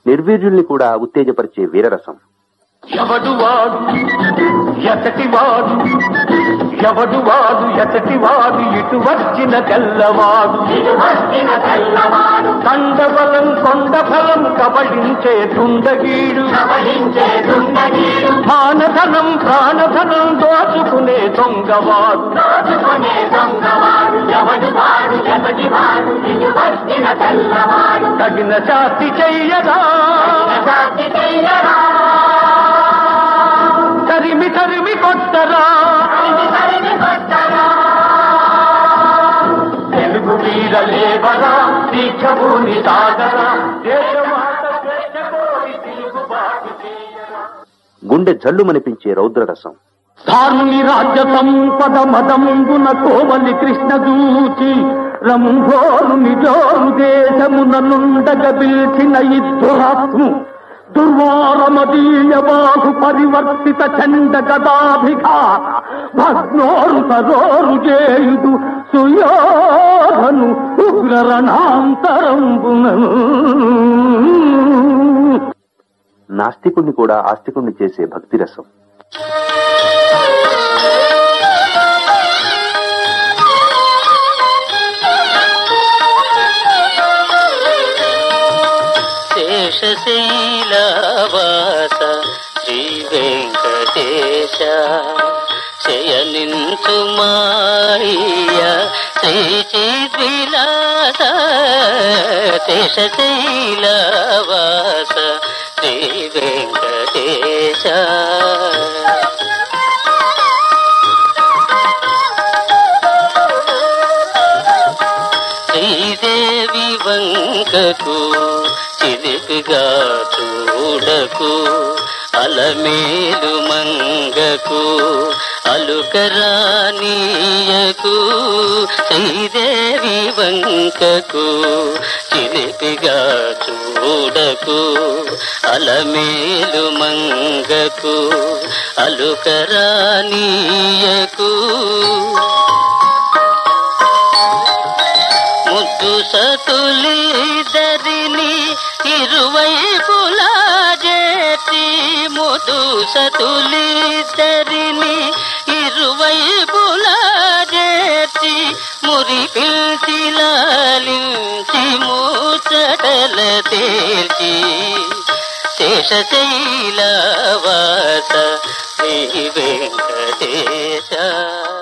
నిర్వీర్యుల్ని కూడా ఉత్తేజపరిచే వీరరసం ఎవడు వాడు ఎతటి వాడు ఎవడు వాడు ఎతటి వాడు ఇటు వచ్చిన తెల్లవాడు కండబలం కొండ ఫలం కబళించే దుండగీడు మానధనం ప్రాణధనం దోచుకునే దొంగవాడు తగిన శాస్తి చెయ్యరా తరిమి తరిమి కొట్టరా తెలుగు వీర లేవరా దీక్షభూమి సాగరా దేశమాత స్వేచ్ఛ కోరి తిరుగుబాటు చేయరా గుండె జల్లుమనిపించే రౌద్రరసం ధారుని రాజ్య సంపద మదంబున కోమలి కృష్ణ దూచి రంభోరు నిజోరు దేశమున నుండగ పిలిచిన ఇద్దురాత్ము దుర్వారమదీయ బాహు పరివర్తిత చండ గదాభిఘాత భగ్నోరు సరోరు చేయుడు సుయోధను ఉగ్ర రణాంతరంబునను నాస్తికుణ్ణి కూడా ఆస్తికుణ్ణి చేసే భక్తి రసం శేషశైలవాస శ్రీ వెంకటేశ శయనించు మాయ శ్రీ చిద్విలాస శేషశైలవాస శ్రీ వెంకటేశ శ్రీదేవి వంకకు చిలిపిగా చూడకు అలమేలు మంగకు అలుకరానీయకు శ్రీదేవి వంకకు చిలిపిగా చూడకు అలమేలు మంగకు అలుకరానీయకు ముద్దు సతులిద్దరిని ఇరువైపులా చేసి ముద్దు సతులిద్దరిని ఇరువైపులా చేసి మురి పిలిచి లాలించి ముచ్చటల తేల్చి శేషశైలవాస శ్రీ వెంకటేశ